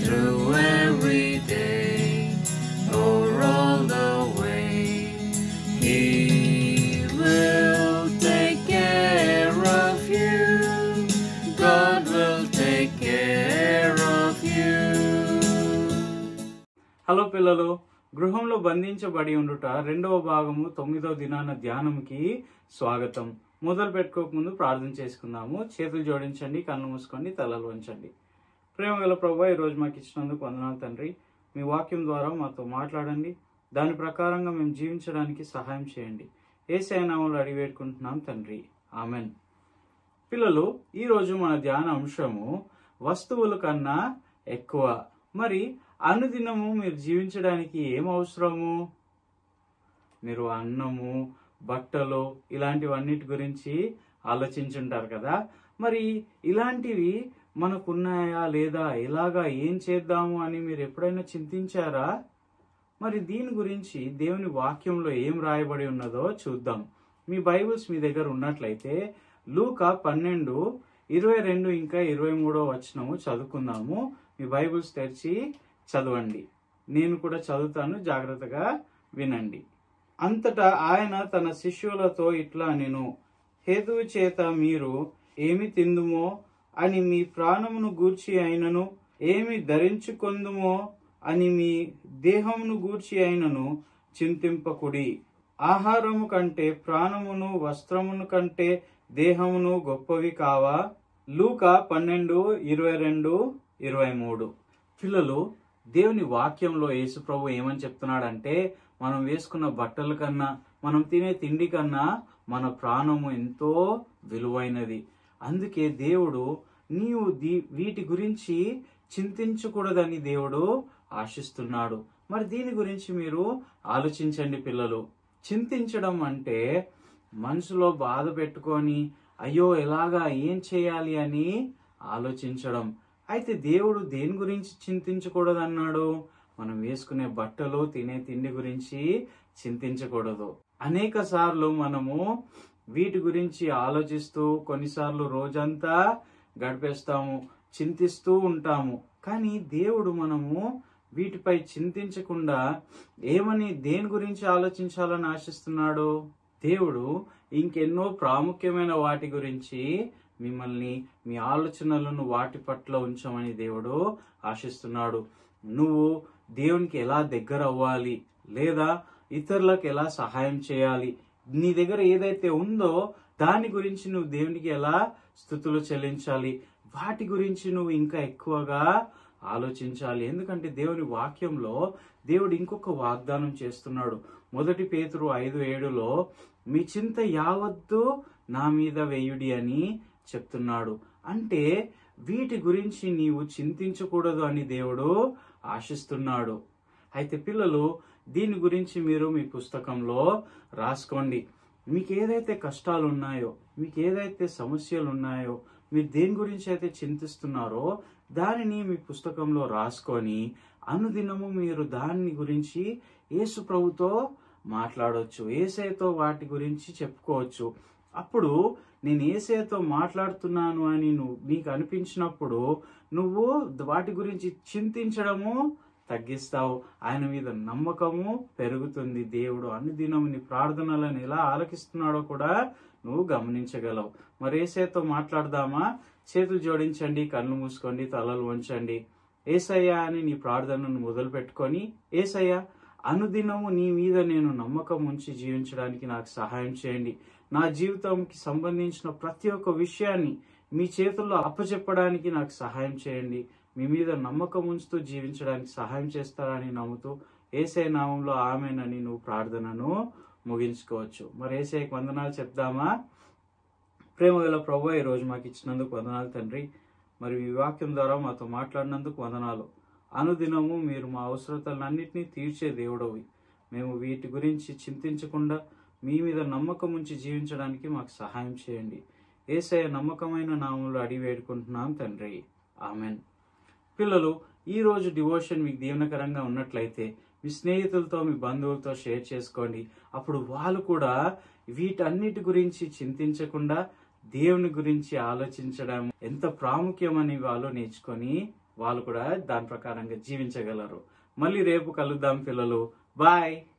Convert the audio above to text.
through every day or all the way. He will take care of you. God will take care of you. Hello పిల్లలు గృహంలో బంధించబడి ఉండుట రెండవ భాగము తొమ్మిదవ దినాన ధ్యానంకి స్వాగతం మొదలు పెట్టుకోక ముందు ప్రార్థన చేసుకుందాము చేతులు జోడించండి కళ్ళు మూసుకోండి తలలు వంచండి ప్రేమ గల ప్రభు ఈరోజు మాకు ఇచ్చినందుకు వందనాలు తండ్రి మీ వాక్యం ద్వారా మాతో మాట్లాడండి దాని ప్రకారంగా మేము జీవించడానికి సహాయం చేయండి ఏ సైనామంలో అడిగి పెట్టుకుంటున్నాం తండ్రి ఆమెన్ పిల్లలు ఈరోజు మన ధ్యాన అంశము వస్తువుల కన్నా ఎక్కువ మరి అనుదినము మీరు జీవించడానికి ఏం అవసరము మీరు అన్నము బట్టలు ఇలాంటివన్నిటి గురించి ఆలోచించుంటారు కదా మరి ఇలాంటివి మనకున్నాయా లేదా ఎలాగా ఏం చేద్దాము అని మీరు ఎప్పుడైనా చింతించారా మరి దీని గురించి దేవుని వాక్యంలో ఏం రాయబడి ఉన్నదో చూద్దాం మీ బైబిల్స్ మీ దగ్గర ఉన్నట్లయితే లూక పన్నెండు ఇరవై రెండు ఇంకా ఇరవై మూడో వచనము చదువుకుందాము మీ బైబిల్స్ తెరిచి చదవండి నేను కూడా చదువుతాను జాగ్రత్తగా వినండి అంతటా ఆయన తన శిష్యులతో ఇట్లా నేను హేతువు చేత మీరు ఏమి తిందుమో అని మీ ప్రాణమును గూర్చి అయినను ఏమి ధరించుకొందుమో అని మీ దేహమును గూర్చి అయినను చింతింపకుడి ఆహారము కంటే ప్రాణమును వస్త్రమును కంటే దేహమును గొప్పవి కావా లూక పన్నెండు ఇరవై రెండు ఇరవై మూడు పిల్లలు దేవుని వాక్యంలో యేసు ప్రభు ఏమని చెప్తున్నాడంటే మనం వేసుకున్న బట్టల కన్నా మనం తినే తిండి కన్నా మన ప్రాణము ఎంతో విలువైనది అందుకే దేవుడు నీవు దీ- వీటి గురించి చింతించకూడదని దేవుడు ఆశిస్తున్నాడు మరి దీని గురించి మీరు ఆలోచించండి పిల్లలు చింతించడం అంటే మనసులో బాధ పెట్టుకొని అయ్యో ఎలాగా ఏం చేయాలి అని ఆలోచించడం అయితే దేవుడు దేని గురించి చింతించకూడదు అన్నాడు మనం వేసుకునే బట్టలు తినే తిండి గురించి చింతించకూడదు అనేక సార్లు మనము వీటి గురించి ఆలోచిస్తూ కొన్నిసార్లు రోజంతా గడిపేస్తాము చింతిస్తూ ఉంటాము కానీ దేవుడు మనము వీటిపై చింతించకుండా ఏమని దేని గురించి ఆలోచించాలని ఆశిస్తున్నాడు దేవుడు ఇంకెన్నో ప్రాముఖ్యమైన వాటి గురించి మిమ్మల్ని మీ ఆలోచనలను వాటి పట్ల ఉంచమని దేవుడు ఆశిస్తున్నాడు నువ్వు దేవునికి ఎలా దగ్గర అవ్వాలి లేదా ఇతరులకు ఎలా సహాయం చేయాలి నీ దగ్గర ఏదైతే ఉందో దాని గురించి నువ్వు దేవునికి ఎలా స్థుతులు చెల్లించాలి వాటి గురించి నువ్వు ఇంకా ఎక్కువగా ఆలోచించాలి ఎందుకంటే దేవుని వాక్యంలో దేవుడు ఇంకొక వాగ్దానం చేస్తున్నాడు మొదటి పేతురు ఐదు ఏడులో మీ చింత యావత్తు నా మీద వేయుడి అని చెప్తున్నాడు అంటే వీటి గురించి నీవు చింతించకూడదు అని దేవుడు ఆశిస్తున్నాడు అయితే పిల్లలు దీని గురించి మీరు మీ పుస్తకంలో రాసుకోండి మీకు ఏదైతే కష్టాలు ఉన్నాయో మీకు ఏదైతే సమస్యలు ఉన్నాయో మీరు దేని గురించి అయితే చింతిస్తున్నారో దానిని మీ పుస్తకంలో రాసుకొని అనుదినము మీరు దాని గురించి యేసు ప్రభుతో మాట్లాడవచ్చు ఏసైతో వాటి గురించి చెప్పుకోవచ్చు అప్పుడు నేను ఏసైతో మాట్లాడుతున్నాను అని నువ్వు నీకు అనిపించినప్పుడు నువ్వు వాటి గురించి చింతించడము తగ్గిస్తావు ఆయన మీద నమ్మకము పెరుగుతుంది దేవుడు అనుదినం నీ ప్రార్థనలను ఎలా ఆలకిస్తున్నాడో కూడా నువ్వు గమనించగలవు మరి ఏసైతో మాట్లాడదామా చేతులు జోడించండి కళ్ళు మూసుకోండి తలలు వంచండి ఏసయ్య అని నీ ప్రార్థనను మొదలు పెట్టుకొని ఏసయ్య అనుదినము నీ మీద నేను నమ్మకం ఉంచి జీవించడానికి నాకు సహాయం చేయండి నా జీవితంకి సంబంధించిన ప్రతి ఒక్క విషయాన్ని మీ చేతుల్లో అప్పచెప్పడానికి నాకు సహాయం చేయండి మీ మీద నమ్మకం ఉంచుతూ జీవించడానికి సహాయం చేస్తారని నమ్ముతూ ఏసై నామంలో ఆమెనని నువ్వు ప్రార్థనను ముగించుకోవచ్చు మరి ఏసైకి వందనాలు చెప్దామా ప్రేమ గల ప్రభు ఈ రోజు మాకు ఇచ్చినందుకు వందనాలు తండ్రి మరి ఈ వాక్యం ద్వారా మాతో మాట్లాడినందుకు వందనాలు అనుదినము మీరు మా అవసరతలన్నింటినీ తీర్చే దేవుడవి మేము వీటి గురించి చింతించకుండా మీ మీద నమ్మకం ఉంచి జీవించడానికి మాకు సహాయం చేయండి ఏసయ నమ్మకమైన నామంలో అడిగి వేడుకుంటున్నాం తండ్రి ఆమెన్ పిల్లలు ఈ రోజు డివోషన్ మీకు దీవెనకరంగా ఉన్నట్లయితే మీ స్నేహితులతో మీ బంధువులతో షేర్ చేసుకోండి అప్పుడు వాళ్ళు కూడా వీటన్నిటి గురించి చింతించకుండా దేవుని గురించి ఆలోచించడం ఎంత ప్రాముఖ్యమని వాళ్ళు నేర్చుకొని వాళ్ళు కూడా దాని ప్రకారంగా జీవించగలరు మళ్ళీ రేపు కలుద్దాం పిల్లలు బాయ్